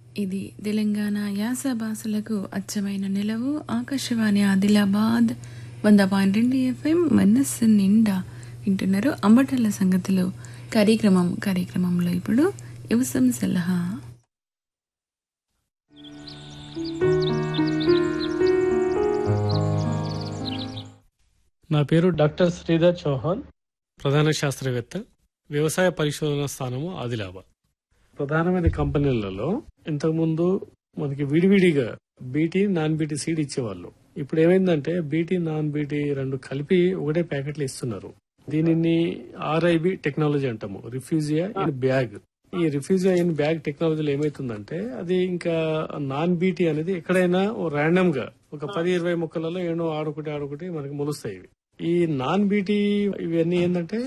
ఇది తెలంగాణ యాస భాషలకు అచ్చమైన నిలవు ఆకాశవాణి ఆదిలాబాద్ వంద పాయింట్ రెండు ఎఫ్ఎం మనస్సు నిండా వింటున్నారు అంబటల సంగతిలో కార్యక్రమం కార్యక్రమంలో ఇప్పుడు యువసం సలహా నా పేరు డాక్టర్ శ్రీధర్ చౌహాన్ ప్రధాన శాస్త్రవేత్త వ్యవసాయ పరిశోధన స్థానము ఆదిలాబాద్ ప్రధానమైన కంపెనీలలో ఇంతకుముందు మనకి విడివిడిగా బీటీ నాన్ బీటీ సీడ్ ఇచ్చేవాళ్ళు ఇప్పుడు ఏమైందంటే బీటీ నాన్ బీటీ రెండు కలిపి ఒకటే ప్యాకెట్లు ఇస్తున్నారు దీనిని ఆర్ఐబి టెక్నాలజీ అంటాము రిఫ్యూజియా ఇన్ బ్యాగ్ ఈ రిఫ్యూజియా ఇన్ బ్యాగ్ టెక్నాలజీలో ఏమైతుందంటే అది ఇంకా నాన్ బీటీ అనేది ఎక్కడైనా ర్యాండమ్ గా ఒక పది ఇరవై మొక్కలలో ఏనో ఆడొకటి ఆడొకటి మనకి మొలుస్తాయి ఇవి. ఈ నాన్ బీటీ ఇవన్నీ ఏంటంటే